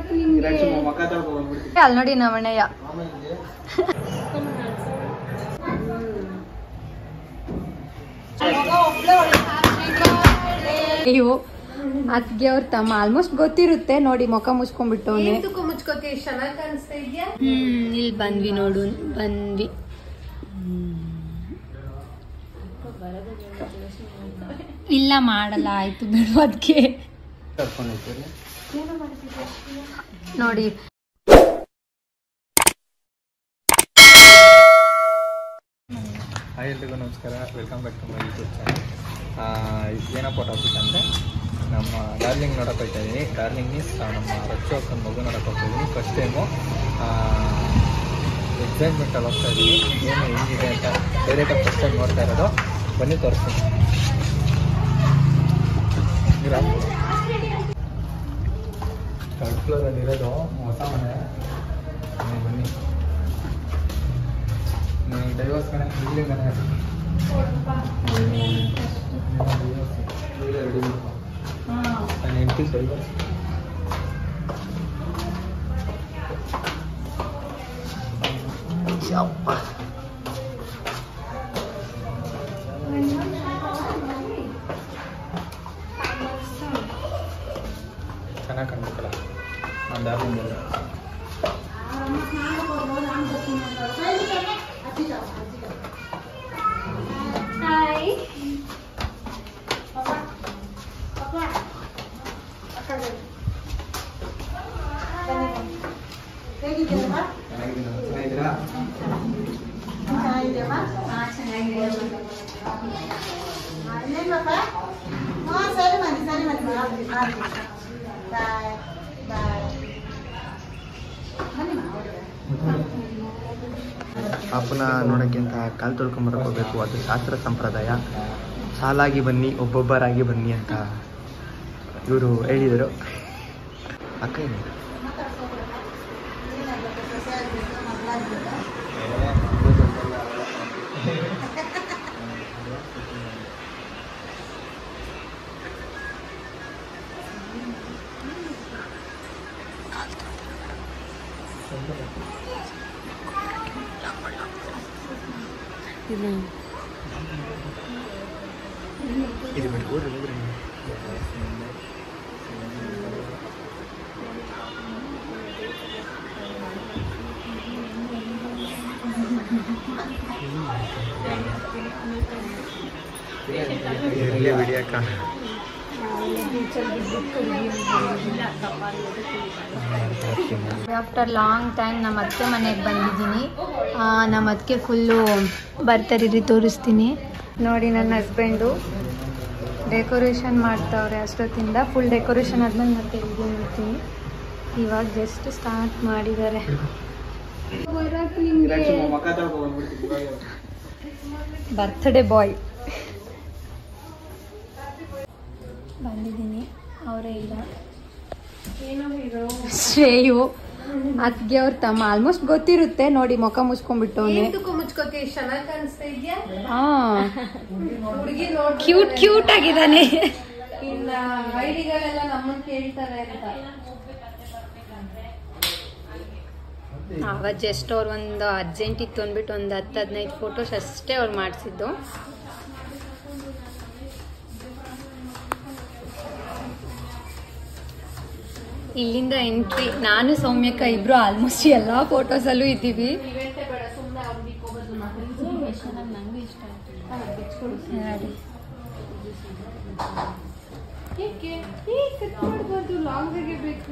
ಅಲ್ಲಿ ನೋಡಿ ನಮ್ಮಣ್ಣಯ್ಯ ಅಯ್ಯೋ ಅದ್ಗೆ ಅವ್ರ ತಮ್ಮ ಆಲ್ಮೋಸ್ಟ್ ಗೊತ್ತಿರುತ್ತೆ ನೋಡಿ ಮುಖ ಮುಚ್ಕೊಂಡ್ಬಿಟ್ಟವನೆ ಮುಚ್ಕೋತಿ ಚೆನ್ನಾಗಿ ಕಾಣಿಸ್ತಾ ಇದ್ಯಾ ಹ್ಮ್ ಇಲ್ಲಿ ಬಂದ್ವಿ ನೋಡು ಬಂದ್ವಿ ಇಲ್ಲ ಮಾಡಲ್ಲ ಆಯ್ತು ಬಿಡು ಅದಕ್ಕೆ ನೋಡಿ ಹಾಯ್ ಎಲ್ರಿಗೂ ನಮಸ್ಕಾರ welcome back to my YouTube channel ಏನಪ್ಪ ಟಾಪಿಕ್ ಅಂದರೆ ನಮ್ಮ ಡಾರ್ಲಿಂಗ್ ನೋಡಕ್ಕೆ ಹೋಗ್ತಾ ಇದ್ದೀನಿ ಡಾರ್ಲಿಂಗ್ ಮೀನ್ಸ್ ನಮ್ಮ ರಕ್ಷು ಅಕ್ಕನ ಮಗು ನೋಡಕ್ಕೆ ಹೋಗ್ತಾ ಇದ್ದೀನಿ ಫಸ್ಟ್ ಟೈಮು ಎಕ್ಸೈಟ್ಮೆಂಟಲ್ಲಿ ಹೋಗ್ತಾ ಇದ್ದೀನಿ ಏನು ಹೆಂಗಿದೆ ಅಂತ ಡೈರೆಕ್ಟಾಗಿ ಫಸ್ಟ್ ಟೈಮ್ ನೋಡ್ತಾ ಇರೋದು ಬನ್ನಿ ತೋರಿಸ್ತೀನಿ ಥರ್ಡ್ ಫ್ಲೋರಲ್ಲಿ ಇರೋದು ಹೊಸ ಮನೆ ಬನ್ನಿ, ಬನ್ನಿ ಡೈವರ್ಸ್ ಕಣೆ ಇಲ್ಲಿ ಮನೆ ನನ್ನ ಹೆಂಡತಿ ಡೈವರ್ಸ್ ಚೆನ್ನಾಗಿ ಕಾಣ್ಬೇಕಲ್ಲ ನಾನು ದಾರ್ಲಿಂಗ್ ಚೆನ್ನಾಗಿದ್ದೀರಾ ಚೆನ್ನಾಗಿದ್ದೀರಾ ಪಾಪನ ನೋಡೋಕ್ಕೆ ಅಂತ ಕಾಲು ತೊಳ್ಕೊಂಬರಕ್ಕೆ ಹೋಗ್ಬೇಕು ಅದು ಶಾಸ್ತ್ರ ಸಂಪ್ರದಾಯ ಸಾಲಾಗಿ ಬನ್ನಿ ಒಬ್ಬೊಬ್ಬರಾಗಿ ಬನ್ನಿ ಅಂತ ಇವರು ಹೇಳಿದರು ಅಕ್ಕ ಏನು ಇದು ಬಿಟ್ಟು ಊರಲ್ಲಿ ಹೋಗ್ರಿ ನೀವು. ಇರ್ಲಿ ಬಿಡಿ ಅಕ್ಕ ಆಫ್ಟರ್ ಲಾಂಗ್ ಟೈಮ್ ನಮ್ಮ ಅತ್ತೆ ಮನೆಗೆ ಬಂದಿದ್ದೀನಿ ಆ, ನಮ್ಮ ಅದಕ್ಕೆ ಫುಲ್ಲು ಬರ್ತಾರಿರಿ ತೋರಿಸ್ತೀನಿ ನೋಡಿ ನನ್ನ ಹಸ್ಬೆಂಡು ಡೆಕೋರೇಷನ್ ಮಾಡ್ತಾವ್ರೆ ಅಷ್ಟೊತ್ತಿಂದ ಫುಲ್ ಡೆಕೋರೇಷನ್ ಆದ್ಮೇಲೆ ಮತ್ತೆ ಇದು ನೋಡ್ತೀನಿ ಇವಾಗ ಜಸ್ಟ್ ಸ್ಟಾರ್ಟ್ ಮಾಡಿದ್ದಾರೆ ಬರ್ತ್ಡೇ ಬಾಯ್ ಬಂದಿದ್ದೀನಿ ಅವರೇ ಇಲ್ಲ ಶ್ರೇಯು ಅದ್ಗೆ ಅವ್ರ ತಮ್ಮ ಆಲ್ಮೋಸ್ಟ್ ಗೊತ್ತಿರುತ್ತೆ ನೋಡಿ ಮುಖ ಮುಚ್ಕೊಂಡ್ಬಿಟ್ಟವನೆ ಮುಚ್ಕೋತಿ ಚೆನ್ನಾಗಿ ಕಾಣಿಸ್ತಾ ಇದ್ಯಾ ಹಾ ಹುಡುಗಿ ನೋಡ್ ಕ್ಯೂಟ್ ಕ್ಯೂಟ್ ಆಗಿದ್ದಾನೆ ಇನ್ನ ಐಡಿಗಳೆಲ್ಲ ನಮ್ಮನ್ನ ಕೇಳ್ತಾರೆ ಅಂತ ಅವಾಗ ಜಸ್ಟ್ ಅವ್ರು ಒಂದು ಅರ್ಜೆಂಟ್ ಇತ್ತು ಅಂದ್ಬಿಟ್ಟು ಒಂದು ಹತ್ತು ಹದಿನೈದು ಫೋಟೋಸ್ ಅಷ್ಟೇ ಅವ್ರು ಮಾಡಿಸಿದ್ದು ಇಲ್ಲಿಂದ ಎಂಟ್ರಿ ನಾನು ಸೌಮ್ಯಕ್ಕ ಇಬ್ರು ಆಲ್ಮೋಸ್ಟ್ ಎಲ್ಲಾ ಫೋಟೋಸಲ್ಲೂ ಇದ್ದೀವಿ ನೋಡಿ. ಏಕೆ ಏ ಕಟ್ ಮಾಡ್ಬಾರ್ದು ಲಾಂಗ್ ಆಗಿ ಬೇಕು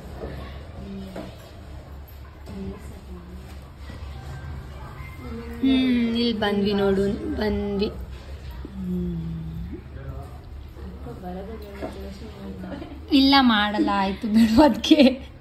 ಹ್ಮ್ ಇಲ್ಲಿ ಬಂದ್ವಿ ನೋಡು ಬಂದ್ವಿ ಇಲ್ಲ ಮಾಡಲ್ಲ ಆಯ್ತು ಬಿಡು ಅದಕ್ಕೆ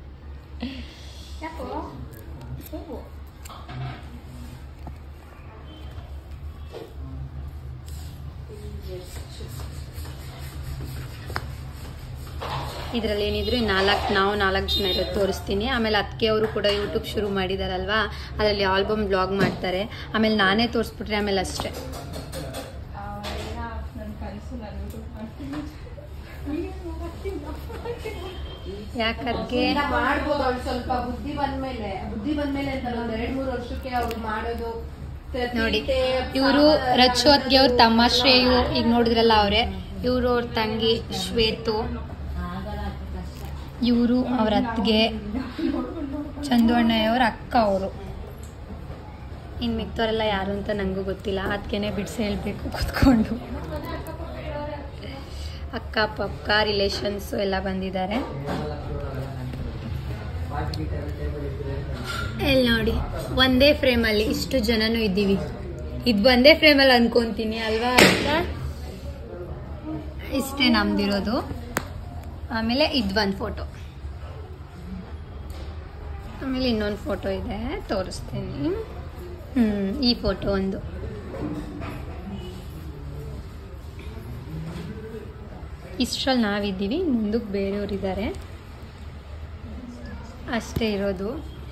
ಇದರಲ್ಲಿ ಏನಿದ್ರು ನಾಲ್ಕು ನಾವು ನಾಲ್ಕು ಜನ ಇರೋದು ತೋರಿಸ್ತೀನಿ ಆಮೇಲೆ ಅದಕ್ಕೆ ಅವರು ಕೂಡ ಯೂಟ್ಯೂಬ್ ಶುರು ಮಾಡಿದಾರಲ್ವಾ ಅದರಲ್ಲಿ ಆಲ್ಬಮ್ ಬ್ಲಾಗ್ ಮಾಡ್ತಾರೆ ಆಮೇಲೆ ನಾನೇ ತೋರಿಸ್ಬಿಟ್ರೆ ಆಮೇಲೆ ಅಷ್ಟೇ ಯಾಕದ್ಗೆ ಇನ್ನ ಮಾಡ್ಬೋದು ಅವ್ಳು ಸ್ವಲ್ಪ ಬುದ್ಧಿ ಬಂದ್ಮೇಲೆ ಬುದ್ಧಿ ಬಂದ್ಮೇಲೆ ಅಂತಲ್ಲ ಒಂದ್ ಎರಡ್ ಮೂರ್ ವರ್ಷಕ್ಕೆ ಅವ್ರು ಮಾಡೋದು ತ- ನೋಡಿ ತೀಟೆ, ಇವರು ಸಾಂಬಾರ್ ರಚ್ಚೋತ್ಗೆ ಅವ್ರ ಮಾಡೋದು. ತಮ್ಮ ಶ್ರೇಯು ಈಗ ನೋಡಿದ್ರಲ್ಲ ಅವರೇ ಇವರು ಅವ್ರ ತಂಗಿ ಶ್ವೇತು ಇವರು ಅವ್ರ ಅತ್ತಿಗೆ ಚಂದು ಅಣ್ಣಯ್ಯವ್ರ ಅಕ್ಕ ಅವರು ಇನ್ನು ಮಿಕ್ತವರೆಲ್ಲ ಯಾರು ಅಂತ ನನಗೂ ಗೊತ್ತಿಲ್ಲ ಅದಕ್ಕೇನೆ ಬಿಡಿಸಿ ಹೇಳಬೇಕು ಕೂತ್ಕೊಂಡು ಅಕ್ಕ ಪಕ್ಕ ರಿಲೇಷನ್ಸು ಎಲ್ಲ ಬಂದಿದ್ದಾರೆ ಇಲ್ಲಿ ನೋಡಿ ಒಂದೇ ಫ್ರೇಮಲ್ಲಿ ಇಷ್ಟು ಜನನೂ ಇದ್ದೀವಿ ಇದು ಒಂದೇ ಫ್ರೇಮಲ್ಲಿ ಅನ್ಕೊಂತೀನಿ ಅಲ್ವಾ ಅಂತ ಇಷ್ಟೇ ನಮ್ದಿರೋದು ಆಮೇಲೆ ಇದು ಒಂದು ಫೋಟೋ ಆಮೇಲೆ ಇನ್ನೊಂದು ಫೋಟೋ ಇದೆ ತೋರಿಸ್ತೀನಿ ಹ್ಞೂ ಈ ಫೋಟೋ ಒಂದು ಇಷ್ಟರಲ್ಲಿ ನಾವಿದ್ದೀವಿ ಮುಂದಕ್ಕೆ ಬೇರೆಯವರಿದ್ದಾರೆ ಅಷ್ಟೇ ಇರೋದು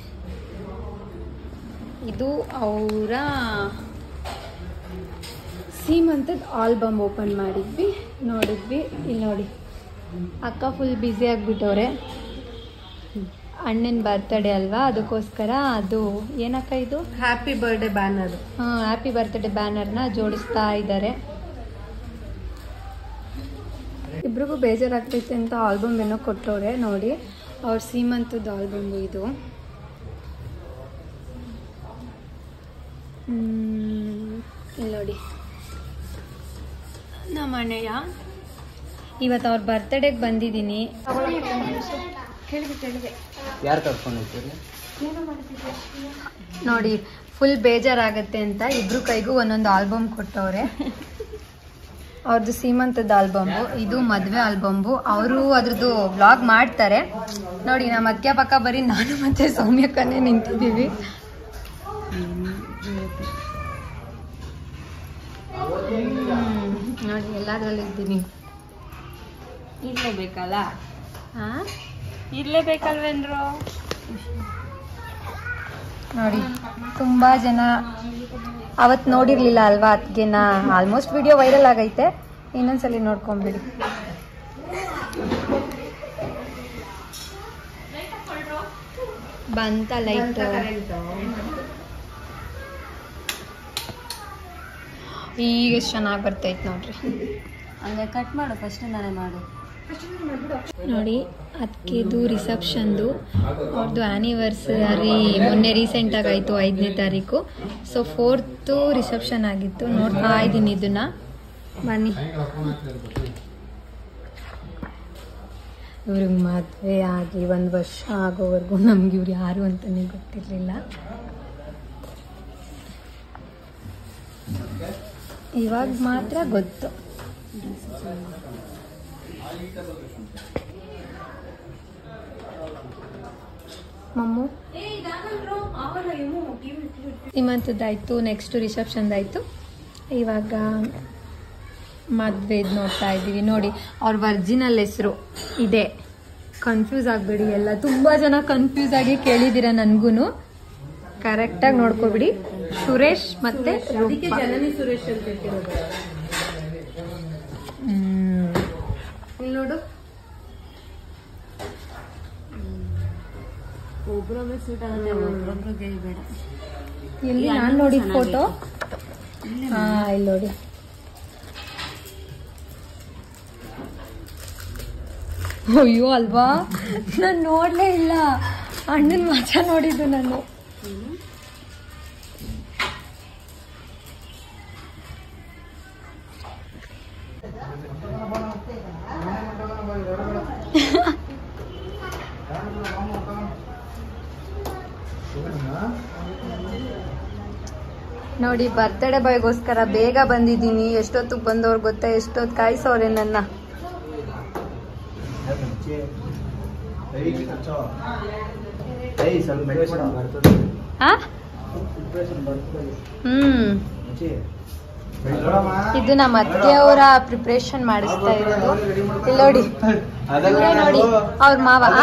ಇದು ಅವರ ಸೀಮಂತದ ಆಲ್ಬಮ್ ಓಪನ್ ಮಾಡಿದ್ವಿ ನೋಡಿದ್ವಿ ಇಲ್ಲಿ ನೋಡಿ ಅಕ್ಕ ಫುಲ್ ಬ್ಯುಸಿ ಆಗಿಬಿಟ್ಟವ್ರೆ ಅಣ್ಣನ ಬರ್ತಡೇ ಅಲ್ವಾ ಅದಕ್ಕೋಸ್ಕರ ಅದು ಏನಕ್ಕ ಇದು happy birthday banner happy birthday ಬ್ಯಾನರ್ನ ಜೋಡಿಸ್ತಾ ಇದ್ದಾರೆ ಇಬ್ರಿಗೂ ಬೇಜಾರಾಗ್ತೈತೆ ಅಂತ ಆಲ್ಬಮ್ ಏನೋ ಕೊಟ್ಟವ್ರೆ ನೋಡಿ ಅವ್ರ ಸೀಮಂತದ ಆಲ್ಬಮ್ ಇದು ಹ್ಮ್, ಇಲ್ಲಿ ನೋಡಿ ನಮ್ಮ ಅಣ್ಣಯ್ಯ ಇವತ್ತು ಅವ್ರ ಬರ್ತಡೇಗೆ ಬಂದಿದ್ದೀನಿ ಯಾರು ಕರ್ಕೊಂಡಿರ್ತೀರಿ ನೋಡಿ ಫುಲ್ ಬೇಜಾರಾಗತ್ತೆ ಅಂತ ಇಬ್ರು ಕೈಗೂ ಒಂದೊಂದು ಆಲ್ಬಮ್ ಕೊಟ್ಟವ್ರೆ ಅವ್ರದ್ದು ಸೀಮಂತದ ಆಲ್ಬಂಬು ಇದು ಮದುವೆ ಆಲ್ಬಂಬು ಅವರು ಅದ್ರದ್ದು ವ್ಲಾಗ್ ಮಾಡ್ತಾರೆ ನೋಡಿ ನಮ್ಮ ಅಕ್ಕ ಪಕ್ಕ ಬರೀ ನಾನು ಮತ್ತೆ ಸೌಮ್ಯಕ್ಕನೇ ನಿಂತಿದ್ದೀವಿ ಹ್ಮ್, ನೋಡಿ ಎಲ್ಲಾದ್ರಲ್ಲೂ ಇದ್ದೀನಿ ಇರ್ಲೇಬೇಕಲ್ಲ ಹಾ ಇರ್ಲೇಬೇಕಲ್ವೇನ್ರು ನೋಡಿ ತುಂಬಾ ಜನ ಅವತ್ ನೋಡಿರ್ಲಿಲ್ಲ ಅಲ್ವಾ ಅದಕ್ಕೆನ ಆಲ್ಮೋಸ್ಟ್ ವಿಡಿಯೋ ವೈರಲ್ ಆಗೈತೆ ಇನ್ನೊಂದ್ಸಲಿ ನೋಡ್ಕೊಂಬಿಡಿ ಬಂತ ಲೈಟ್ ಈಗ ಎಷ್ಟು ಚೆನ್ನಾಗಿ ಬರ್ತೈತೆ ನೋಡ್ರಿ ಹಂಗೆ ಕಟ್ ಮಾಡು ಫಸ್ಟ್ ನಾನೇ ಮಾಡು ನೋಡಿ ಅದಕ್ಕಿದು ರಿಸೆಪ್ಷನ್ದು ಅವ್ರದ್ದು ಆ್ಯನಿವರ್ಸರಿ ಮೊನ್ನೆ ರೀಸೆಂಟಾಗಿ ಆಯಿತು ಐದನೇ ತಾರೀಕು ಸೊ ಫೋರ್ತು ರಿಸೆಪ್ಷನ್ ಆಗಿತ್ತು ನೋಡ್ತಾ ಇದ್ದೀನಿ ಇದನ್ನ ಬನ್ನಿ ಇವ್ರಿಗೆ ಮದುವೆ ಆಗಿ ಒಂದು ವರ್ಷ ಆಗೋವರೆಗೂ ನಮ್ಗೆ ಇವ್ರು ಯಾರು ಅಂತಲೇ ಗೊತ್ತಿರಲಿಲ್ಲ ಇವಾಗ ಮಾತ್ರ ಗೊತ್ತು ಮಮ್ಮು ಸೀಮಂತದ್ದಾಯ್ತು ನೆಕ್ಸ್ಟ್ ರಿಸೆಪ್ಷನ್ದಾಯ್ತು ಇವಾಗ ಮದ್ವೆದ್ ನೋಡ್ತಾ ಇದ್ದೀವಿ ನೋಡಿ ಅವ್ರ ವರ್ಜಿನಲ್ ಹೆಸರು ಇದೆ ಕನ್ಫ್ಯೂಸ್ ಆಗಬೇಡಿ ಎಲ್ಲ ತುಂಬ ಜನ ಕನ್ಫ್ಯೂಸ್ ಆಗಿ ಕೇಳಿದ್ದೀರ ನನಗೂ ಕರೆಕ್ಟಾಗಿ ನೋಡ್ಕೊಬಿಡಿ ಸುರೇಶ್ ಮತ್ತೆ ರೂಪಾ. ಜನನಿ ಸುರೇಶ್ ಅಂತ ಇಟ್ಟಿರೋದು ಹ್ಮ್. ಇಲ್ಲಿ ನೋಡು ಒಬ್ರೊಬ್ಬರು ಸೂಟ್ ಆಗುತ್ತೆ ಒಬ್ರೊಬ್ರಿಗೆ ಬೇಡ ಎಲ್ಲಿ ನಾನು ನೋಡಿದ ಫೋಟೋ ಹಾ ಇಲ್ಲಿ ನೋಡಿ ಅಯ್ಯೋ ಅಲ್ವಾ ನಾನು ನೋಡ್ಲೇ ಇಲ್ಲ ಅಣ್ಣನ ಮಾತ್ರ ನೋಡಿದ್ದು ನಾನು ನೋಡಿ ಬರ್ತ್ಡೇ ಬಾಯ್ಗೋಸ್ಕರ ಬೇಗ ಬಂದಿದ್ದೀನಿ ಎಷ್ಟೊತ್ತಿಗೆ ಬಂದವ್ರು ಗೊತ್ತಾ ಎಷ್ಟೊತ್ತು ಕಾಯಿಸೋರೆ ನನ್ನ ಆ? ಹ್ಮ್ ಇದು ನಮ್ಮ ಅತ್ತೆ ಅವರ ಪ್ರಿಪ್ರೇಷನ್ ಮಾಡಿಸ್ತಾ ಇರೋದು ಇಲ್ಲಿ ನೋಡಿ ಇವ್ರೇ ನೋಡಿ ಅವ್ರ ಮಾವ ಆ?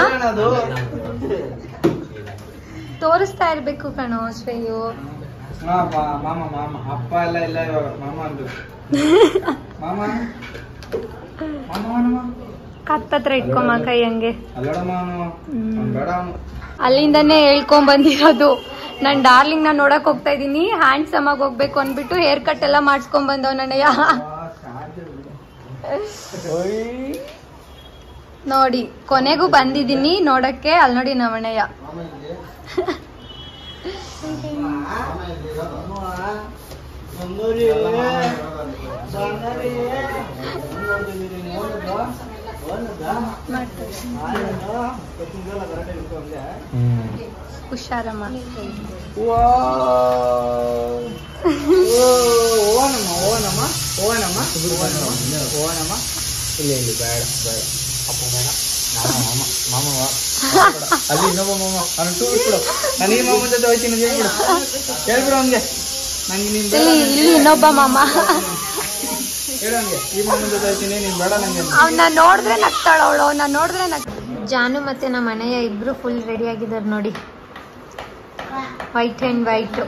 ತೋರಿಸ್ತಾ ಇರ್ಬೇಕು ಕಣೋ ಶ್ರೇಯು ಮಾಮ ಮಾಮ ಅಪ್ಪ ಎಲ್ಲ ಇಲ್ಲ ಇವಾಗ ಮಾಮ ಅಂದ್ರು ಮಾಮ ಮಾಮ ಮಾಮ ಕತ್ತತ್ರ ಇಟ್ಕೊಮ್ಮ ಕೈ ಹಂಗೆ ಅಲ್ಲೋಡಮ್ಮ ಅವನು ಹ್ಮ್. ಬೇಡ ಅವನು ಅಲ್ಲಿಂದನೇ ಹೇಳ್ಕೊಂಡ್ ಬಂದಿರೋದು ನಾನು ಡಾರ್ಲಿಂಗ್ ನ ನೋಡಕ್ ಹೋಗ್ತಾ ಇದೀನಿ ಹ್ಯಾಂಡ್ಸಮ್ ಆಗಿ ಹೋಗ್ಬೇಕು ಅಂದ್ಬಿಟ್ಟು ಹೇರ್ ಕಟ್ ಎಲ್ಲ ಮಾಡ್ಸ್ಕೊಂಡ್ ಬಂದವ್ ನನ್ನಯ್ಯ ನೋಡಿ ಕೊನೆಗೂ ಬಂದಿದ್ದೀನಿ ನೋಡಕ್ಕೆ ಅಲ್ಲಿ ನೋಡಿ ನಮ್ಮಣ್ಣಯ್ಯ ಹುಷಾರಮ್ಮ ಓನಮ್ಮ ಓನಮ್ಮ ಓನಮ್ಮ ಓನಮ್ಮ ಇಲ್ಲ ಇಲ್ಲಿ ಬೇಡ ಬೇಡ ಅಪ್ಪ ಬೇಡ ಮಾಮ ಮಾಮ ಮಾಮ ವಾ. ಅಲ್ಲಿ ಇನ್ನೊಬ್ಬ ಮಾಮ ಅವನು ಟೂ ಬಿಟ್ಬಿಡು ನಾನು ಈ ಮಾಮನ ಜೊತೆ ಹೋಯ್ತೀನಿ ಹೇಳ್ಬಿಡು ಹೇಳ್ಬಿಡು ಅವನಿಗೆ ನಂಗೆ ನೀನು ಬೇಡ ಇಲ್ಲಿ ಇಲ್ಲಿ ಇನ್ನೊಬ್ಬ ಮಾಮ ಹೇಳು ಅವನಿಗೆ ಈ ಮಾಮನ ಜೊತೆ ಹೋಯ್ತೀನಿ ನೀನು ಬೇಡ ನಂಗೆ ಅವನ್ನ ನೋಡಿದ್ರೆ ನಗ್ತಾಳ ಅವಳು ಅವನ್ನ ನೋಡಿದ್ರೆ ನಗ್ ಜಾನು ಮತ್ತೆ ನಮ್ಮ ಮನೆಯ ಇಬ್ರು ಫುಲ್ ರೆಡಿ ಆಗಿದ್ದಾರೆ ನೋಡಿ ವೈಟ್ ಅಂಡ್ ವೈಟ್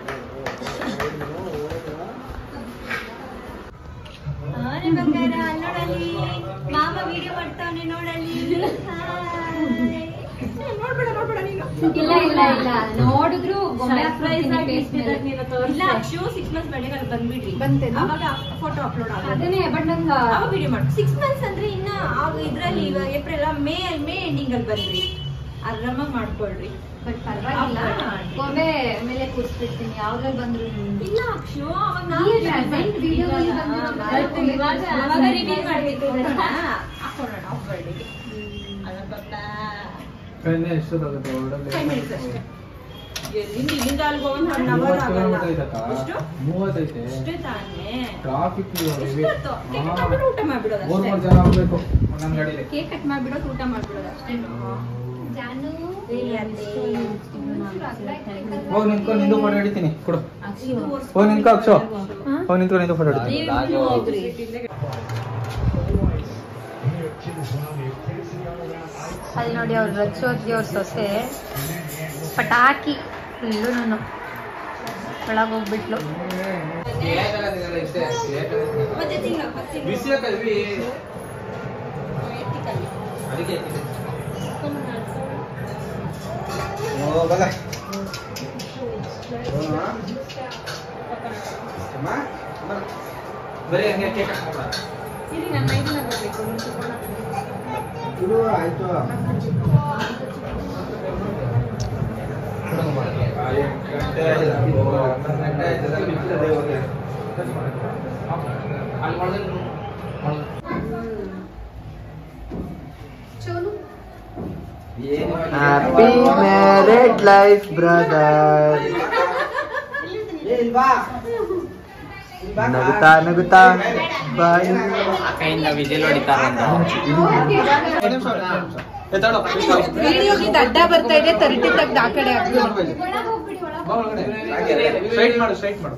ಮಾಮ ವಿಡಿಯೋ ಮಾಡ್ತಾವನೆ ನೋಡಲಿ ಇಲ್ಲ ಇಲ್ಲ ಇಲ್ಲ ನೋಡಿದ್ರು ಗೊಂಬೆ ಇಲ್ಲ ಅಕ್ಷು ಸಿಕ್ಸ್ ಮಂತ್ಸ್ ಬೆಳಗ್ಗೆ ಬಂದ್ಬಿಡ್ರಿ ಬಂತೇನು? ಅವಾಗ ಫೋಟೋ ಅಪ್ಲೋಡ್ ಆಗುತ್ತೆ ಅದನ್ನೇ ಬಟ್ ನಂಗೆ ಅವಾಗ ವಿಡಿಯೋ ಮಾಡಿ ಸಿಕ್ಸ್ ಮಂತ್ಸ್ ಅಂದ್ರೆ ಇನ್ನ ಆಗ ಇದ್ರಲ್ಲಿ ಇವಾಗ ಏಪ್ರಿಲ್ ಮೇ ಮೇ ಎಂಡಿಂಗ್ ಅಲ್ಲಿ ಬಂದ್ರಿ ಆರಾಮಾಗಿ ಮಾಡ್ಕೊಳ್ರಿ ಬಟ್ ಪರವಾಗಿಲ್ಲ ಗೊಂಬೆ ಮೇಲೆ ಕೂರಿಸ್ಬಿಡ್ತೀನಿ ಯಾವ್ದ್ರಲ್ಲಿ ಬಂದ್ರು ಇಲ್ಲ ಅಕ್ಷು ಅವಾಗ ಈ present video ದಲ್ಲಿ ಬಂದಿರೋದು ಇವಾಗ ಅವಾಗ ರಿವೀಲ್ ಮಾಡ್ಬೇಕು ಹಾಕೋಣ ಆಫ್ ಬರ್ಡಿಗೆ ಕಣ್ಣೆ ಎಷ್ಟೊತ್ತಾಗುತ್ತೆ Five minutes ಅಷ್ಟೇ. ಎಲ್ಲಿಂದ ಇಲ್ಲಿಂದ ಅಲ್ಲಿಗೆ ಒಂದು ಒನ್ ಅವರ್ ಆಗಲ್ಲ ಎಷ್ಟು ಮೂವತ್ತೈತೆ ಅಷ್ಟೇ ತಾನೇ ಟ್ರಾಫಿಕ್ ಎಷ್ಟೊತ್ತು? ಕೇಕ್ ಕಟ್ ಮಾಡ್ಬಿಟ್ಟು ಊಟ ಮಾಡ್ಬಿಡೋದು ಮೂರ್ ಅಷ್ಟೇ ಮೂರು ಜನ ಹೋಗ್ಬೇಕು ಒಂದೊಂದ್ ಗಾಡಿಲಿ ಕೇಕ್ ಕಟ್ ಮಾಡ್ಬಿಡೋದು ಊಟ ಮಾಡ್ಬಿಡೋದು ಅಷ್ಟೇ ಹೋಗಿ ನಿಂತ್ಕೊಂಡು ನಿಂದು ಫೋಟೋ ಹಿಡಿತೀನಿ ಕೊಡು ಹೋಗಿ ನಿಂತ್ಕೊ ಅಕ್ಷು ಹೋಗಿ ನಿಂತ್ಕೊಂಡು ನಿಂದು ಫೋಟೋ ಹಿಡಿತೀನಿ ಅಲ್ಲಿ ನೋಡಿ ಅವ್ರು ರಚ್ಚೋದ್ಗೆ ಅವ್ರ ಸೊಸೆ ಪಟಾಕಿ ಫುಲ್ಲು ನಾನು ಒಳಗೆ ಹೋಗ್ಬಿಟ್ಲು ಮತ್ತೆ ತಿನ್ನ ಮತ್ತೆ ಬಿಸಿ ಹಾಕಲ್ವಿ ಅದಕ್ಕೆ ಓ ಬಲ ಬರೀ ಹಂಗೆ ಕೇಕ್ ಹಾಕ್ಬಿಡ ಇಲ್ಲಿ ನನ್ನ ಮೈದನ ಬರ್ಬೇಕು ನೀನು ತಗೊಂಡು ಇದು ಆಯ್ತು ಹ್ಯಾಪಿ ಮ್ಯಾರೇಡ್ ಲೈಫ್ ಬ್ರದರ್ ನಗುತ್ತಾ ನಗುತ್ತಾ ಬಾಯ್ ವಿಡಿಯೋಗೆ ಅಡ್ಡ ಬರ್ತಾ ಇದೆ ತರ್ಟಿ ತೆಗ್ದು ಆ ಕಡೆ ಹಾಕ್ಬಿಡು ಸ್ಟ್ರೈಟ್ ಮಾಡು ಸ್ಟ್ರೈಟ್ ಮಾಡು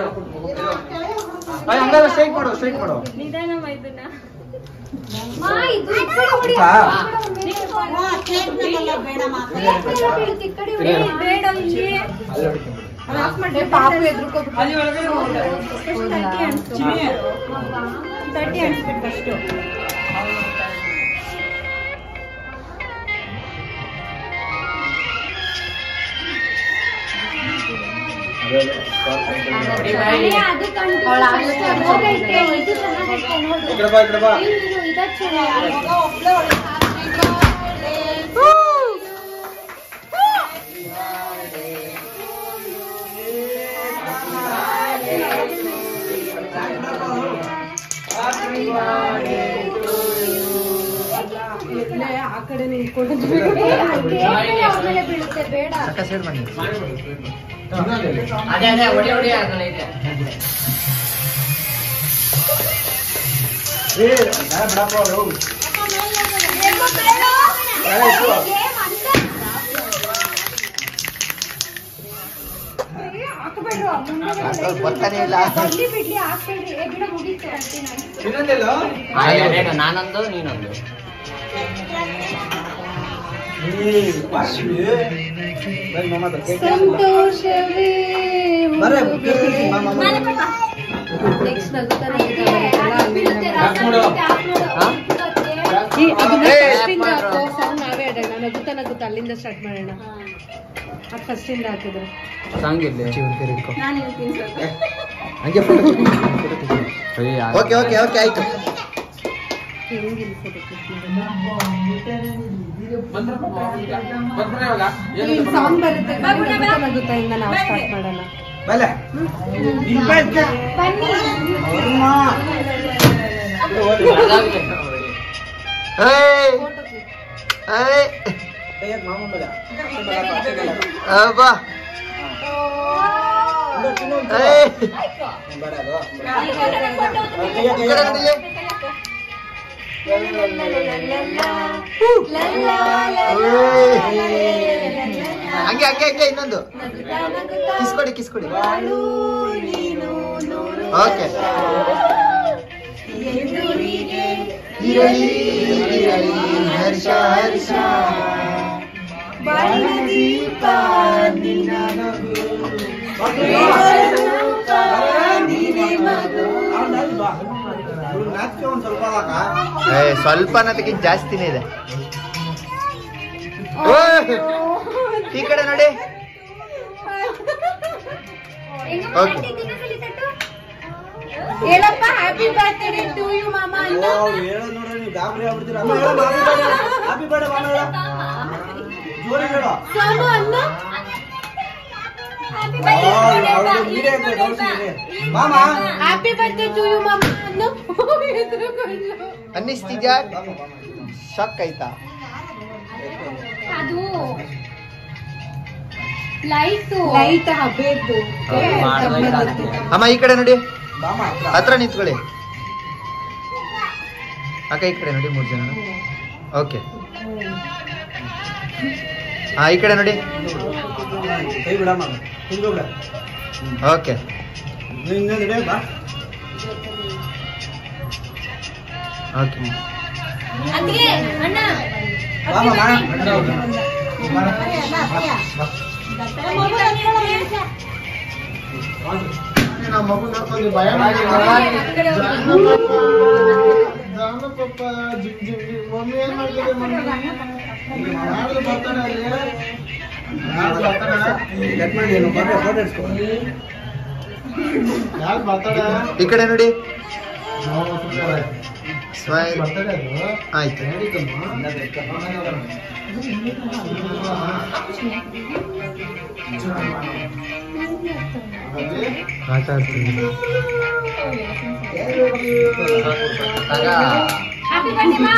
ಹಂಗಾದ್ರೆ ಸ್ಟ್ರೈಟ್ ಮಾಡು ಸ್ಟ್ರೈಟ್ ಮಾಡು ನಿಧಾನ ಮೈದನ ಬೇಡ ಇಲ್ಲಿ ಪಾಪು ಎದ್ರುಕೋಬಿಟ್ಟು ತರ್ಟಿ ಅನ್ಸ್ತು ತರ್ಟಿ ಅನ್ಸ್ಬಿಟ್ಟು ಫಸ್ಟು ಇಕಡೆ ಬಾ ಇಕಡೆ ಬಾ ಆ ಕಡೆ ನಿಂತ್ಕೊಂಡು ಬರ್ತಾನೆ ಇಲ್ಲ ಇನ್ನೊಂದೆಲ್ಲ ನಾನೊಂದು ನೀನೊಂದು ಬೈ ಮಮ್ಮದ ಕೇಕ್ ಸಂತೋಷವೇ ಬರ್ರೆ ಕೇಳ್ತೀನಿ ಬಾ ಮಮ್ಮ ನೆಕ್ಸ್ಟ್ ನಗ್ತಾನೆ ಇದ್ದಾಳೆ. ಎಲ್ಲ ಅಲ್ಲಿ ನಮ್ಮ- ಹಾಕ್ಬಿಡು ಈ ಅದನ್ನ first ಇಂದ ಹಾಕು ಸಾಂಗ್ ನಾವೇ ಆಡೋಣ ನಗುತ್ತಾ ನಗುತ್ತಾ ಅಲ್ಲಿಂದ ಸ್ಟಾರ್ಟ್ ಮಾಡೋಣ ಅದು ಫಸ್ಟ್ ಇಂದ ಹಾಕಿದ್ರು ಸಾಂಗ್ ಇರ್ಲಿ ನಾನು ಹೇಳ್ತೀನಿ ಸ್ವಲ್ಪ ಹಂಗೆ ಓಕೆ ಓಕೆ ಓಕೆ ಆಯ್ತು ಹಿಂಗ್ ಇಲ್ಸೋದಕ್ಕೆ ಈ ಸಾಂಗ್ ಬರುತ್ತೆ ನಗುತ್ತಾ ನಗುತ್ತಾ ಇಂದ ನಾವು ಸ್ಟಾರ್ಟ್ ಮಾಡೋಣ ಬಲೆ ಏಯ್ ಏಯ್ ಅಬ್ಬಾ ಏಯ್ ಈ ಕಡೆ ನೋಡಿ. ಓಯ್. ಹಂಗೆ ಹಂಗೆ ಹಂಗೆ ಇನ್ನೊಂದು ಕಿಸ್ಕೊಡಿ ಕಿಸ್ಕೊಡಿ ಓಕೆ ಇರಲಿ ಇರಲಿ ಹರ್ಷ ಹರ್ಷ ದೀಪ ನಿನ್ನ ಏ, ಸ್ವಲ್ಪ ಅನ್ನೋದಕ್ಕಿಂತ ಜಾಸ್ತಿನೇ ಇದೆ ಓ, ಈ ಕಡೆ ನೋಡಿ ಓಕೆ ಹೇಳಪ್ಪ ಹ್ಯಾಪಿ ಬರ್ತ್ಡೇ ಟು ಯು ಮಾಮ ಅಂತ ಸಾಮು ಅನ್ನ ಹ್ಯಾಪಿ ಬರ್ತ್ಡೇ ಟು ಯು ಮಾಮ ಅನ್ನು ಹೆದ್ರುಕೊಂಡು. ಅನ್ನಿಸ್ತಿದ್ಯಾ ಶಾಕ್ ಆಯ್ತಾ ಅದು ಲೈಟು ಲೈಟ್ ಹಬ್ಬದ್ದು ಅಮ್ಮ ಈ ಕಡೆ ನೋಡಿ ಹತ್ರ ನಿಂತ್ಕೊಳ್ಳಿ ಅಕ್ಕ ಈ ಕಡೆ ನೋಡಿ ಮೂರು ಜನ ಓಕೆ ಹಾ ಈ ಕಡೆ ನೋಡಿ ಓಕೆ ಓಕೆ ಅಂದ್ರೆ ಅಣ್ಣ ಈ ಕಡೆ ನೋಡಿ ಸ್ಮೈಲ್ ಆಯ್ತು ಮಾತಾಡ್ತೀನಿ ಹ್ಯಾಪಿ ಬರ್ತ್ಡೇ ಮಾ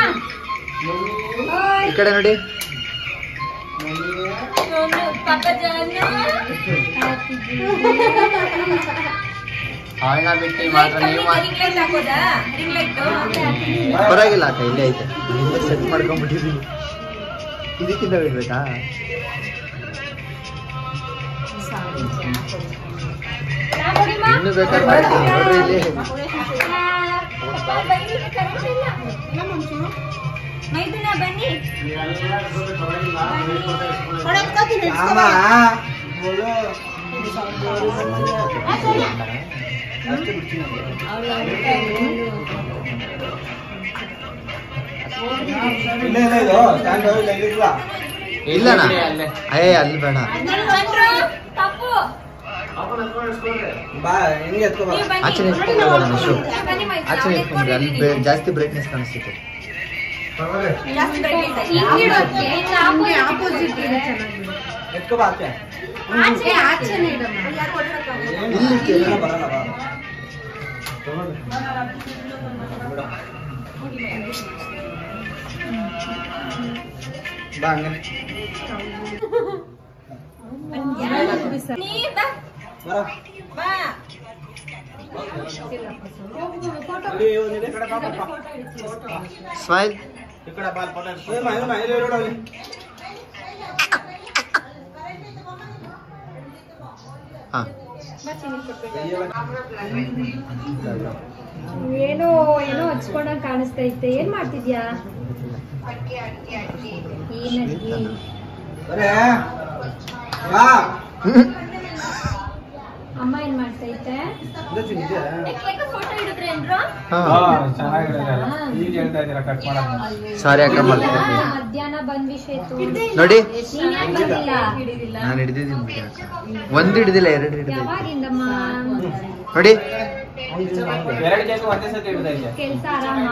ಈ ಕಡೆ ನೋಡಿ ಪಾಪ ಜಾನ ಅವಳನ್ನ ಬಿಟ್ಟು ಮಾತ್ರ ನೀವು ಮಾತ್ರ ರಿಂಗ್ ಲೈಟ್ ಹಾಕೋದಾ ರಿಂಗ್ ಲೈಟ್ ಪರವಾಗಿಲ್ಲ ಅಕ್ಕ ಇಲ್ಲೇ ಐತೆ ಸೆಟ್ ಮಾಡ್ಕೊಂಡ್ಬಿಟ್ಟಿದ್ದೀನಿ ಇದಕ್ಕಿಂತ ಬಿಡ್ಬೇಕಾ ಇನ್ನು ಬೇಕಾದ್ರೆ ಮಾಡ್ತೀನಿ ನೋಡ್ರಿ ಇಲ್ಲಿ ಮೈದುನ ಬನ್ನಿ ಇಲ್ಲಣ್ಣ ಅಲ್ಲೇ ಏ ಅಲ್ಲಿ ಬೇಡ ಬಂದ್ರು ತಪ್ಪು ನೀವು ಬನ್ನಿ. ಆಚೆ ನಿಂತ್ಕೊಂಡು ನಾನು ಶೋ ಬನ್ನಿ ಮೈದುನ, ಆಚೆ ಅವ್ಳು ನಿಂತ್ಕೊಂಡ್ರೆ ಅಲ್ಲಿ ಎತ್ಕೊಂಡಿದ್ದೀನಿ. ಬೆ- ಜಾಸ್ತಿ ಬ್ರೈಟ್ನೆಸ್ ಕಾಣಿಸ್ತಿತ್ತು ಜಾಸ್ತಿ brightness ಆಯ್ತಾ? ಹಿಂಗಿಡೋಕೆ, ಇಲ್ಲ ನಮ್ಗೆ opposite ಆಪೋಸಿಟ್ ಇದೆ. ಆಚೆ ಆಚೆನೆ ಇಡಮ್ಮ ಯಾರು ಕೊಡ್ಬೇಕು? ಇಲ್ಲಿ ಕೇಳಿ ನೀ ಬಾ. ಬಾ. ಸ್ಮೈಲ್ ಹಾ ಏನೋ ಏನೋ ಹಚ್ಕೊಂಡಂಗ್ ಕಾಣಿಸ್ತಾ ಇತ್ತೆ ಏನ್ ಮಾಡ್ತಿದ್ಯಾ ಏನಜ್ಜಿ ಅಮ್ಮ ಏನ್ ಮಾಡ್ತೈತೆ ಫೋಟೋ ಹಿಡಿದ್ರೆ ಏನ್ರು ಹಾ ಚೆನ್ನಾಗಿರೋದು ಈಗ ಹೇಳ್ತಾ ಇದ್ದೀರಾ ಕಟ್ ಮಾಡೋದು ಸಾರಿ ಅಕ್ಕ ಮತ್ತೆ ಮಧ್ಯಾಹ್ನ ಬಂದ್ವಿ ಶ್ವೇತು ನೋಡಿ ನೀನ್ ಯಾಕ್ ಬಂದಿಲ್ಲ ನಾನು ಹಿಡಿದಿದ್ದೀನಿ ಬಿಡಿ ಅಕ್ಕ ಒಂದು ಹಿಡಿದಿಲ್ಲ ಎರಡು ಹಿಡಿದಿಲ್ಲ ಯಾವಾಗಿಂದಮ್ಮ ನೋಡಿ ಎರಡು ಕೇಕ್ ಒಂದೇ ಸತಿ ಹಿಡ್ತಾ ಇದ್ದೆ ಕೆಲ್ಸ ಆರಾಮ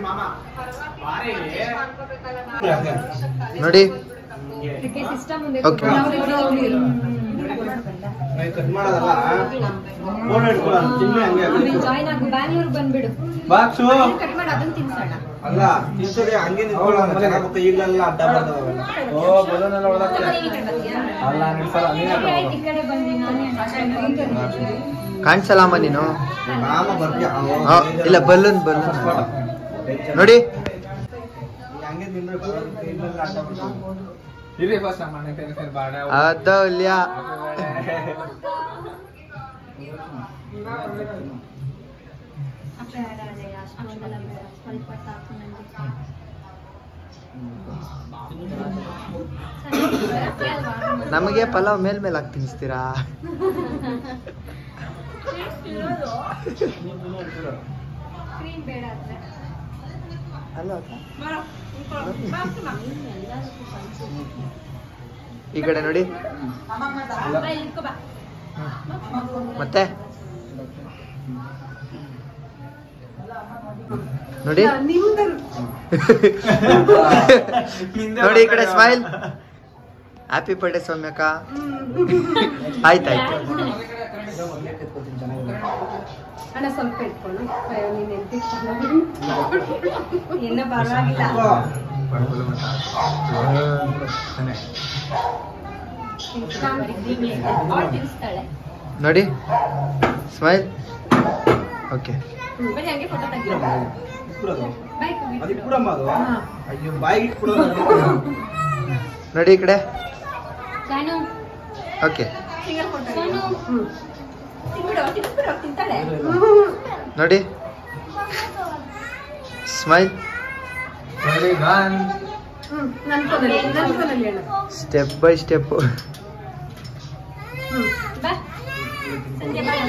ನೋಡಿ ಸಿಸ್ಟಮ್ ಮುಂದೆ Okay. ಆಮೇಲೆ ಜಾಯ್ನ್ ಆಗು ಬ್ಯಾಂಗ್ಳೂರ್ ಬಂದ್ಬಿಡು ಬಾಕ್ಸು ಕಟ್ ಮಾಡಿ ಅದನ್ನ ತಿನ್ಸೋಣ ಅಲ್ಲ ತಿನ್ಸೋದೆ ಹಂಗೆ ನಿಂತ್ಕೊಳ್ಳೋಣ ಚೆನ್ನಾಗುತ್ತೆ ಈಗಲೆಲ್ಲ ಅಡ್ಡ ಬರ್ತವೆ ಓ ಬಲೂನ್ ಎಲ್ಲ ಹೊಡೆದಾಕ್ತೆ ಅಲ್ಲ ನಿಲ್ಸಲ್ಲ ನೀನೇ ಈ ಕಡೆ ಬಂದ್ವಿ ನಾನೇ ಕಾಣಿಸಲ್ಲ ಅಮ್ಮ ನೀನು ಮಾಮ ಬರ್ತೀಯ ಹಾ, ಇಲ್ಲ ಬಲೂನ್ ಬಲೂನ್ ನೋಡಿ ಹಂಗೆ ನಿಂದ್ರೆ ಈಗಲೆಲ್ಲ ಅಡ್ಡ ಬರ್ತವೆ ಇರಿ ಫಸ್ಟ್ ನಮ್ಮ ಮನೆ ಕೈ ಕೈ ಬಾಡ ಅದೌಲ್ಯ ನಮಗೆ ಪಲಾವ್ ಮೇಲ್ ಮೇಲೆ ಹಾಕಿ ತಿನ್ಸ್ತೀರಾ ಕ್ರೀಮ್ ಬೇಡ ಆದ್ರೆ ಅಲ್ಲ ಅಕ್ಕ? ಈ ಕಡೆ ನೋಡಿ ಮತ್ತೆ ನೋಡಿ ನೋಡಿ ಈ ಕಡೆ ಸ್ಮೈಲ್ ಹ್ಯಾಪಿ ಬರ್ಡೇ ಸೌಮ್ಯಕ್ಕ ಆಯ್ತಾಯ್ತು ಅಣ್ಣ ಸ್ವಲ್ಪ ಇಟ್ಕೊಂಡು ಅಯ್ಯೋ, ನೀನ್ ಎದ್ದಿಟ್ಕೊಂಡು. ಏನೋ ಪರವಾಗಿಲ್ಲ ತಿನ್ಸ್ತಾಳೆ ನೋಡಿ ಸ್ಮೈಲ್ ಓಕೆ ಬನ್ನಿ ಹಂಗೆ ಫೋಟೋ ತೆಗಿಯೋಣ ಇಟ್ಬಿಡೋದು ಬಾಯ್ ಅದು ಇಟ್ಬಿಡಮ್ಮ ಅದು ಅಯ್ಯೋ ಬಾಯಿಗೆ ಇಟ್ಬಿಡೋದು ನೋಡಿ ಈ ಕಡೆ Janu okay single photo Sonu ತಿನ್ಬಿಡು ತಿನ್ಬಿಡು ತಿಂತಾಳೆ ನೋಡಿ ಸ್ಮೈಲ್ ರೆಡಿ ಗನ್ ಹ್ಮ್ ನನ್ ಫೋನಲ್ಲಿ ನನ್ ಫೋನಲ್ಲಿ ಹೇಳು ಸ್ಟೆಪ್ ಬೈ ಸ್ಟೆಪ್ ಬಾ ಸಂಜೆ ಬಾ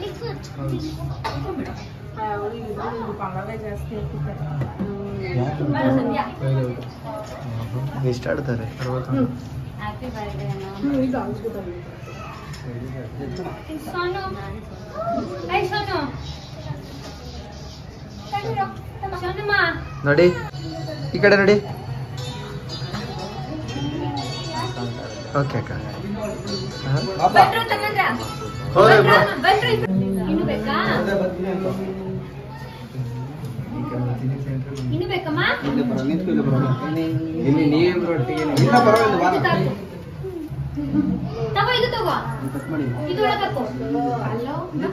ಆ, ಅವ್ಳಿಗೆ ಇದು ಪಲಾವೇ ಜಾಸ್ತಿ ಹಾಕಿದ್ದಾರೆ ಬಾ ಸಂಧ್ಯಾ ಇಷ್ಟ ಆಡ್ತಾರೆ ಹ್ಯಾಪಿ ಬರ್ಡೇ ಹ್ಮ್, ಇದು ಆಗ್ಬಿಟ್ಟದೆ. ಸೋನು ಐ ಸೋನು ಸೋನಮ್ಮ ನೋಡಿ ಈ ಕಡೆ ನೋಡಿ ಓಕೆ ಅಕ್ಕ ಹಾ? ಬಂದ್ರು ತಮ್ಮಂದ್ರ ಹೋಯ್ ಬಾ. ಬಂದ್ರು ಇನ್ನು ಬೇಕಾ ಇನ್ನು ಬೇಕಮ್ಮ ಇಲ್ಲಿ ನೀವಿಬ್ರು ಒಟ್ಟಿಗೆ ಇಲ್ಲ ಪರವಾಗಿಲ್ಲ ಬಾ. ತಗೋ ಇದು ತಗೋ ಕಟ್ ಮಾಡಿ ಇದು ಒಳಗೆ ಹಾಕು ಅಲ್ಲೋ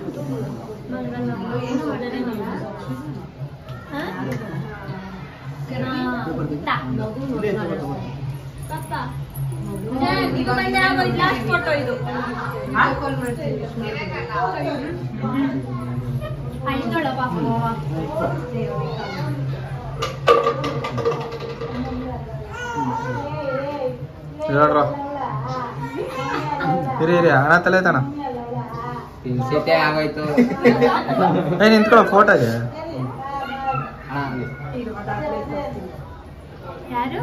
ಏನು ಮಾಡಿದೆ ಹಾ ತಾ. ಪಾಪ. ಇದು ಬಂದ ಲಾಸ್ಟ್ ಫೋಟೋ ಇದು ಅಳಿದೋಳ ಪಾಪ ನೋಡ್ರ ಇರಿ ಇರಿ ಹಣ ತಲೆ ತಾನ ತಿನ್ಸಿತೆ ಆಗೋಯ್ತು ಏ ನಿಂತ್ಕೊಳ್ಳೋ ಫೋಟೋಗೆ ಹಾ ಅಲ್ಲಿ. ಯಾರು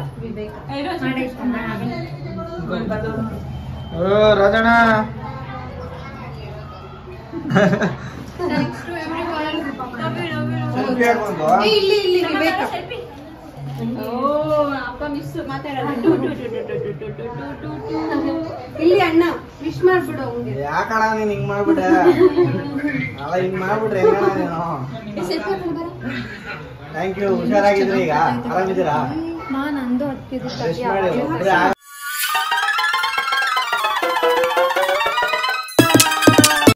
ಓ ರಾಜಣ್ಣ ಸೆಲ್ಫಿ ಹಾಕೊಂಡು ಏ, ಇಲ್ಲಿ ಇಲ್ಲಿ ವಿವೇಕ ಅಪ್ಪ ಮಿಸ್ ಮಾತಾಡಲ್ಲ ಇಲ್ಲಿ ಅಣ್ಣ ವಿಶ್ ಮಾಡ್ಬಿಡು ಅವ್ನಿಗೆ ಯಾಕಣ ನೀನ್ ಹಿಂಗ್ ಮಾಡ್ಬಿಟ್ಟೆ ಅಲ್ಲ ಹಿಂಗ್ ಮಾಡ್ಬಿಟ್ರೆ ಹೆಂಗಣ ನೀನು ಥ್ಯಾಂಕ್ ಯು ಹುಷಾರಾಗಿದ್ರಿ ಈಗ ಆರಾಮಿದ್ದೀರಾ ಮಾ ನಂದು ಅದಕ್ಕೆ ರೆಸ್ಟ್ ಮಾಡಿ ಒಬ್ರೇ